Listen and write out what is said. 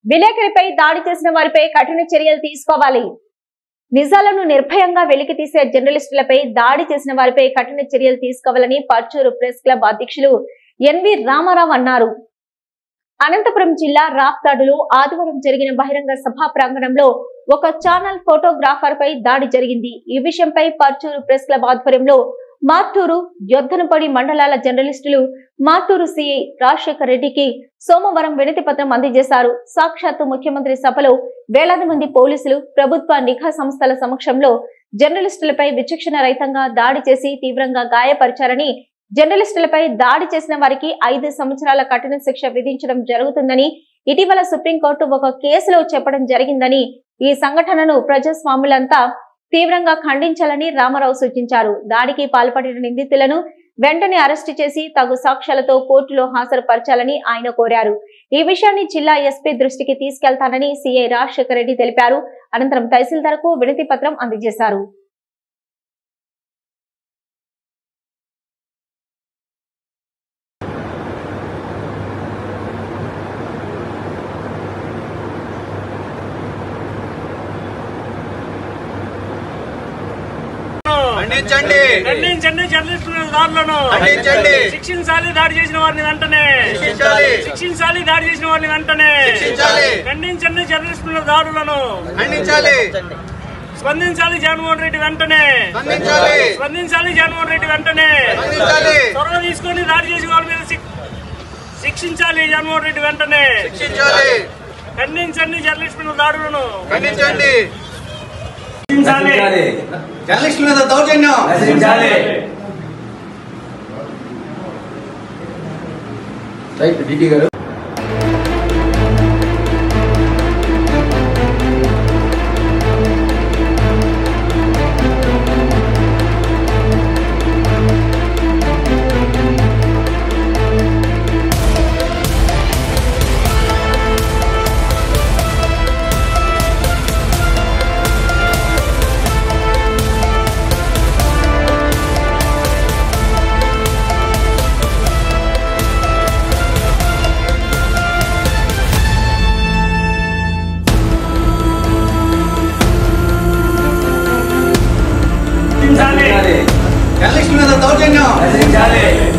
విలేకరిపై దాడి చేసిన వారిపై కఠిన చర్యలు తీసుకోవాలి నిజాలను నిర్భయంగా వెలికి తీసే జర్నలిస్టులపై దాడి చేసిన వారిపై కఠిన చర్యలు తీసుకోవాలని పర్చూరు ప్రెస్ క్లబ్ అధ్యక్షులు ఎన్వి రామారావు అన్నారు అనంతపురం జిల్లా రాప్తాడులో ఆదివారం జరిగిన బహిరంగ సభా ప్రాంగణంలో ఒక ఛానల్ ఫోటోగ్రాఫర్ పై దాడి జరిగింది ఈ విషయంపై పర్చూరు ప్రెస్ క్లబ్ ఆధ్వర్యంలో మార్టూరు యొద్దనపడి మండలాల జర్నలిస్టులు మార్టూరు సిఐ రాజశేఖర్ రెడ్డికి సోమవారం వినతి పత్రం అందజేశారు సాక్షాత్తు ముఖ్యమంత్రి సభలో వేలాది మంది పోలీసులు ప్రభుత్వ నిఘా సంస్థల సమక్షంలో జర్నలిస్టులపై విచక్షణ రహితంగా దాడి చేసి తీవ్రంగా గాయపరిచారని జర్నలిస్టులపై దాడి చేసిన వారికి ఐదు సంవత్సరాల కఠిన శిక్ష విధించడం జరుగుతుందని ఇటీవల సుప్రీంకోర్టు ఒక కేసులో చెప్పడం జరిగిందని ఈ సంఘటనను ప్రజాస్వాములంతా తీవ్రంగా ఖండించాలని రామారావు సూచించారు దాడికి పాల్పడిన నిందితులను వెంటనే అరెస్టు చేసి తగు సాక్ష్యాలతో కోర్టులో హాజరుపరచాలని ఆయన కోరారు ఈ విషయాన్ని జిల్లా ఎస్పీ దృష్టికి తీసుకెళ్తానని సీఐ రాజశేఖర రెడ్డి తెలిపారు అనంతరం తహసీల్దార్కు వినతి పత్రం అందజేశారు ఖండించండి ఖండించండి జర్నలిస్టుల దాడులను ఖండించండి. శిక్షించాలి దాడి చేసిన వారిని వెంటనే శిక్షించాలి శిక్షించాలి దాడి చేసిన వారిని వెంటనే శిక్షించాలి. ఖండించండి జర్నలిస్టుల దాడులను ఖండించాలి స్పందించాలి జగన్మోహన్ రెడ్డి వెంటనే స్పందించాలి స్పందించాలి జగన్మోహన్ రెడ్డి వెంటనే స్పందించాలి చొరవ తీసుకొని దాడి చేసిన వారి మీద శిక్- శిక్షించాలి జగన్మోహన్ రెడ్డి వెంటనే శిక్షించాలి ఖండించండి జర్నలిస్టుల దాడులను ఖండించండి ఖండించాలి జర్నలిస్టుల మీద దౌర్జన్యం రైట్ డిటి గారు ఖండించాలి జర్నలిస్టుల మీద దౌర్జన్యం